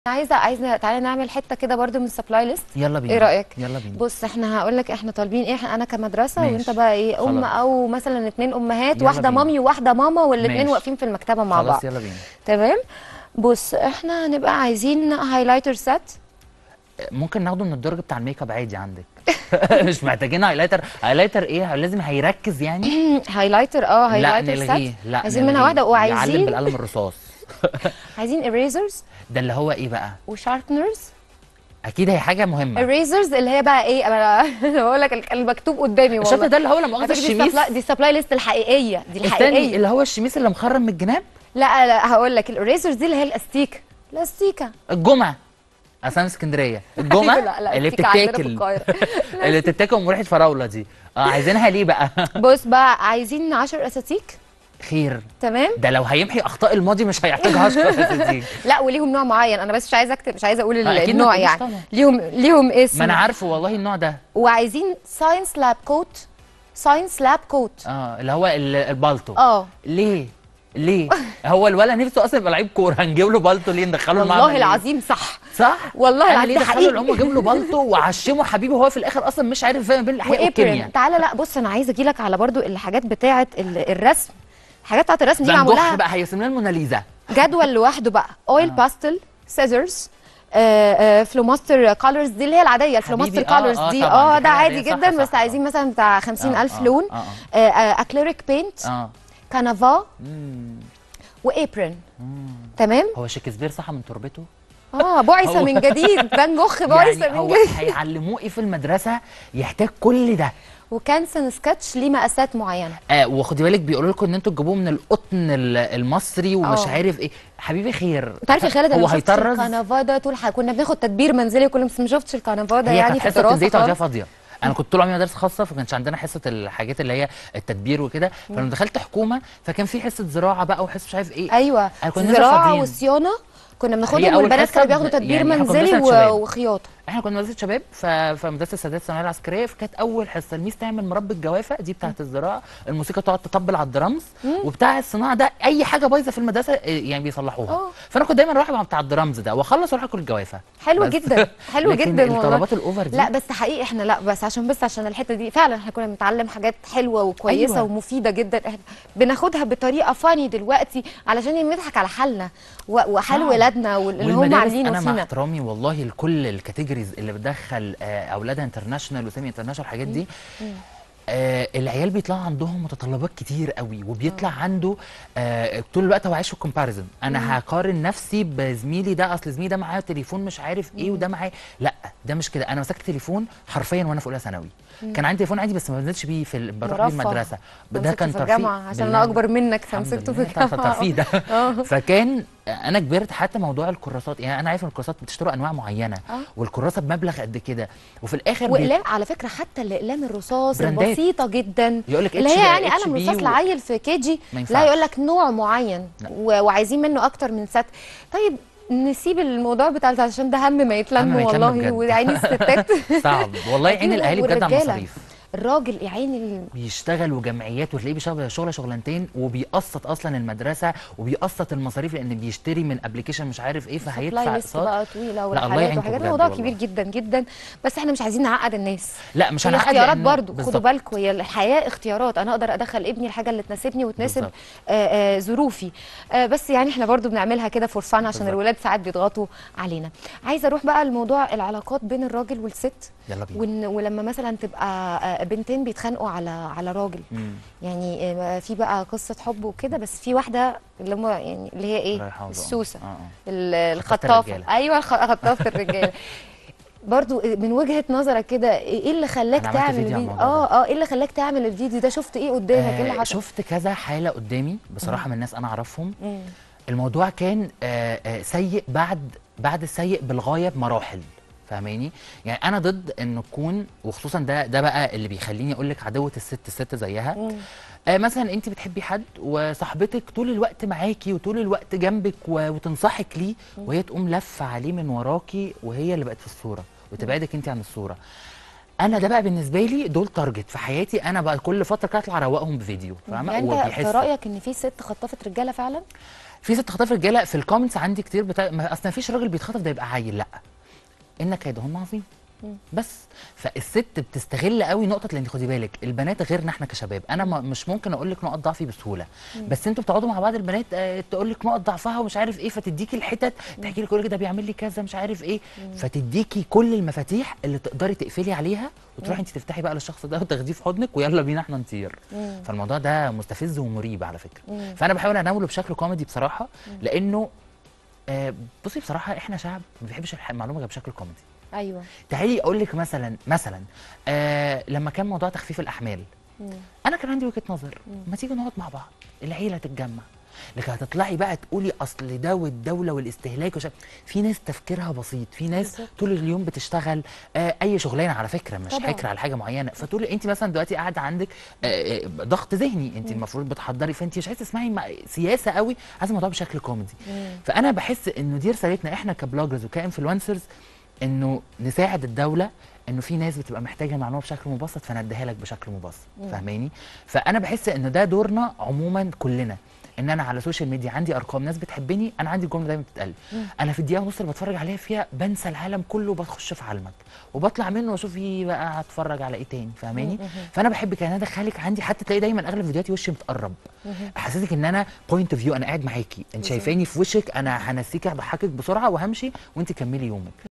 عايزه عايزه تعالى نعمل حته كده برضو من السبلاي ليست يلا بينا ايه رايك يلا بينا بص احنا هقول لك احنا طالبين ايه انا كمدرسه ماشي. وانت بقى ايه ام خلاص. او مثلا اتنين امهات يلا واحده بينا. مامي وواحده ماما والاثنين ماشي. واقفين في المكتبه مع بعض خلاص يلا بينا تمام بص احنا هنبقى عايزين هايلايتر سيت ممكن ناخده من الدرج بتاع الميك اب عادي عندك مش محتاجين هايلايتر هايلايتر ايه لازم هيركز يعني هايلايتر اه لا هايلايتر نلغيه سيت لا عايزين منها نلغيه. واحده يعلم وعايزين بالقلم الرصاص عايزين اريزرز ده اللي هو ايه بقى وشاربنرز اكيد هي حاجه مهمه اريزرز اللي هي بقى ايه انا أنا بقول لك المكتوب قدامي والله الشكل ده اللي هو لما على واخد فكرة دي الشميس السبلاي- دي السبلاي ليست الحقيقيه دي الثاني الحقيقيه اللي هو الشميس اللي مخرم من الجناب لا لا هقول لك الاريزرز دي اللي هي الاستيكه الاستيكه الجمعه اصلا اسكندريه الجمعه لا لا اللي أستيكة عندنا في بتتاكل القاهرة. اللي بتتاكل ام ريحه فراوله دي اه عايزينها ليه بقى بص بقى عايزين 10 اساتيك خير تمام ده لو هيمحي اخطاء الماضي مش هيحتاج 10 اساتيك لا وليهم نوع معين انا بس مش عايزه اكتب مش عايزه اقول ال- آه، أكيد ما النوع تقوليش يعني طبعا. ليهم ليهم اسم ما انا عارفه والله النوع ده وعايزين ساينس لاب كوت ساينس لاب كوت اه اللي هو ال- البالطو اه ليه ليه هو الولد نفسه اصلا يبقى لعيب كوره هنجيب له بالطو ليه ندخله المعمل والله ليه؟ العظيم صح صح والله انا العظيم ليه ده دخله حقيقي. العمر جيب له بالطو وعشمه حبيبي وهو في الاخر اصلا مش عارف يفهم بين الاحياء والكيمياء وابرن تعالى لا بص انا عايزه اجي لك على برضو الحاجات بتاعه ال- الرسم الحاجات بتاعه الرسم دي فان معمول جوخ لها بقى هيرسم لنا الموناليزا جدول لوحده بقى اويل آه. باستل سيزرز فلوماستر كولرز دي اللي هي العاديه الفلوماستر حبيبي، آه، كولرز آه، دي طبعاً، اه دي ده حاجة عادي عادية، صح، جدا صح، بس عايزين مثلا بتاع 50000 آه، لون آه، اكليريك بينت اه كنفا مم. وابرن تمام هو شكسبير صح من تربته اه بعثه هو- من جديد فان جوخ بعثه يعني من هو جديد هيعلموه ايه في المدرسه يحتاج كل ده وكانسن سكتش ليه مقاسات معينه آه وخدي بالك بيقولوا لكم ان انتوا تجيبوه من القطن ال- المصري ومش آه. عارف ايه حبيبي خير انت عارف يا خالد انا هو ما شفتش هيطرز الكنفا ده طول حياتي كنا بناخد تدبير منزلي كل بس ما شفتش الكنفا ده هي يعني كانت في حصه الدراسه الزيت تقعديها خالص. فاضيه انا كنت طول عمري مدارس خاصه فما كانش عندنا حصه الحاجات اللي هي التدبير وكده فلما دخلت حكومه فكان في حصه زراعه بقى وحصه مش عارف ايه ايوه أنا كنا نازل زراعه فاضيين. وصيانه كنا هي بناخدهم أول والبنات حصة كانوا بياخدوا ب- تدبير يعني إحنا كنا منزلي مدرسة و- شباب. وخياطه احنا كنا مدرسه شباب ف... فمدرسه السادات الثانويه العسكريه فكانت اول حصه الميس تعمل مربى الجوافه دي بتاعه الزراعه الموسيقى تقعد تطبل على الدرامز وبتاع الصناعه ده اي حاجه بايظه في المدرسه إيه، يعني بيصلحوها آه. فانا كنت دايما اروح مع بتاع الدرامز ده واخلص واروح اكل الجوافه حلو بس. جدا حلو لكن جدا والله الطلبات الاوفر دي لا بس حقيقي احنا لا بس عشان بس عشان الحته دي فعلا احنا كنا بنتعلم حاجات حلوه وكويسه أيوة. ومفيده جدا احنا بناخدها بطريقه فاني دلوقتي علشان نضحك على حالنا و- وحال صعب. ولادنا واللي هم والمدارس عاملينه انا مع فينا احترامي والله لكل الكاتيجوريز اللي بتدخل آه، اولادها انترناشونال وسيمي انترناشونال الحاجات دي آه العيال بيطلع عندهم متطلبات كتير قوي وبيطلع عنده آه طول الوقت هو عايش في كومباريزن انا هقارن نفسي بزميلي ده اصل زميلي ده معاه تليفون مش عارف ايه وده معاه لا ده مش كده انا مسكت تليفون حرفيا وانا في اولى ثانوي كان عندي تليفون عادي بس ما بنزلش بيه في ال- بروح بيه مرفه. المدرسه ده كان في ترفيه الجامعه عشان بالله. انا اكبر منك الحمد فمسكته في لله. طبعاً الجامعه الترفيه ده آه. فكان انا كبرت حتى موضوع الكراسات يعني انا عارف ان الكراسات بتشتروا انواع معينه آه. والكراسه بمبلغ قد كده وفي الاخر بي- واقلام على فكره حتى الاقلام الرصاص براندات. البسيطه جدا يقول لك اللي اتش هي يعني اتش قلم بي رصاص و- لعيل في كي جي ما لا ينفعش. يقول لك نوع معين لا. و- وعايزين منه اكتر من ست طيب نسيب الموضوع بتاع عشان ده هم ما يتلم هم ما يتلم والله بجد. وعيني الستات صعب والله يعين أكيد، الاهالي بجد على والرجالة. المصاريف الراجل يا عيني بيشتغل وجمعيات وتلاقيه بيشتغل شغله شغلانتين وبيقسط اصلا المدرسه وبيقسط المصاريف لان بيشتري من ابلكيشن مش عارف ايه سبلاي فهيدفع ليست اقساط بقى طويله الله والحاجات يعينكم وحاجات بجد موضوع والله. كبير جدا جدا بس احنا مش عايزين نعقد الناس لا مش هي هنعقد اختيارات لأن- برضو بالظبط. خدوا بالكم هي الحياه اختيارات انا اقدر ادخل ابني الحاجه اللي تناسبني وتناسب بالظبط. آه، آه، ظروفي آه، بس يعني احنا برضو بنعملها كده فور فان عشان بالظبط. الولاد ساعات بيضغطوا علينا عايزه اروح بقى لموضوع العلاقات بين الراجل والست يلا بينا ون ولما مثلا تبقى آه، بنتين بيتخانقوا على على راجل مم. يعني آه، في بقى قصه حب وكده بس في واحده اللي هم يعني اللي هي ايه رايحة وجاية. السوسه آه، آه. ال- خطافة الخطافه الرجالة. ايوه الخ- خطافه الرجاله برضو من وجهه نظرك كده ايه اللي خلاك أنا عملت تعمل فيديو عن الفيديو الموضوع ده. اه اه ايه اللي خلاك تعمل الفيديو ده شفت ايه قدامك ايه اللي آه حصل شفت كذا حاله قدامي بصراحه من الناس انا اعرفهم مم. الموضوع كان آه آه سيء بعد بعد السيء بالغايه بمراحل فاهماني يعني انا ضد ان تكون وخصوصا ده ده بقى اللي بيخليني اقول لك عدوه الست الست زيها مم. آه مثلا انت بتحبي حد وصاحبتك طول الوقت معاكي وطول الوقت جنبك و- وتنصحك ليه وهي تقوم لفه عليه من وراكي وهي اللي بقت في الصوره وتبعدك انت عن الصوره انا ده بقى بالنسبه لي دول تارجت في حياتي انا بقى كل فتره كده اطلع اروقهم بفيديو فاهمه يعني انت في وبيحسوا. رايك ان في ست خطفت رجاله فعلا في ست خطاف رجاله في الكومنتس عندي كتير بتا... ما اصل ما فيش راجل بيتخطف ده يبقى عيل لا انك كيدهن عظيم بس فالست بتستغل قوي نقطه لان خدي بالك البنات غيرنا احنا كشباب انا ما مش ممكن اقول لك نقط ضعفي بسهوله بس انتوا بتقعدوا مع بعض البنات آه تقول لك نقط ضعفها ومش عارف ايه فتديكي الحتت تحكي لك يقول لك ده بيعمل لي كذا مش عارف ايه فتديكي كل المفاتيح اللي تقدري تقفلي عليها وتروحي انت تفتحي بقى للشخص ده وتاخديه في حضنك ويلا بينا احنا نطير فالموضوع ده مستفز ومريب على فكره فانا بحاول اناوله بشكل كوميدي بصراحه لانه آه بصي بصراحه احنا شعب ما بيحبش الح- المعلومه غير بشكل كوميدي ايوه تعالي اقول لك مثلا مثلا آه لما كان موضوع تخفيف الاحمال انا كان عندي وجهه نظر ما تيجي نقعد مع بعض العيله تتجمع لكن هتطلعي بقى تقولي اصل ده والدوله والاستهلاك وش... في ناس تفكيرها بسيط في ناس بالظبط. طول اليوم بتشتغل آه اي شغلانه على فكره مش طبعاً. حكر على حاجه معينه فتقول انت مثلا دلوقتي قاعده عندك آه آه، ضغط ذهني انت المفروض بتحضري فانت مش عايزه تسمعي مع- سياسه قوي عايزه الموضوع بشكل كوميدي فانا بحس انه دي رسالتنا احنا كبلوجرز وكانفلونسرز انه نساعد الدوله انه في ناس بتبقى محتاجه المعلومه بشكل مبسط فنديها لك بشكل مبسط فاهماني فانا بحس انه ده دورنا عموما كلنا ان انا على السوشيال ميديا عندي ارقام ناس بتحبني انا عندي جمله دايما بتتقال انا في الدقيقه ونص اللي بتفرج عليها فيها بنسى العالم كله وبخش في عالمك وبطلع منه واشوف ايه بقى هتفرج على ايه تاني فاهماني فانا بحب كده انا ادخلك عندي حتى تلاقي دايما اغلب فيديوهاتي وشي متقرب احسسك ان انا بوينت اوف فيو انا قاعد معاكي انت شايفاني في وشك انا هنسيكي هضحكك بسرعه وهمشي وانت كملي يومك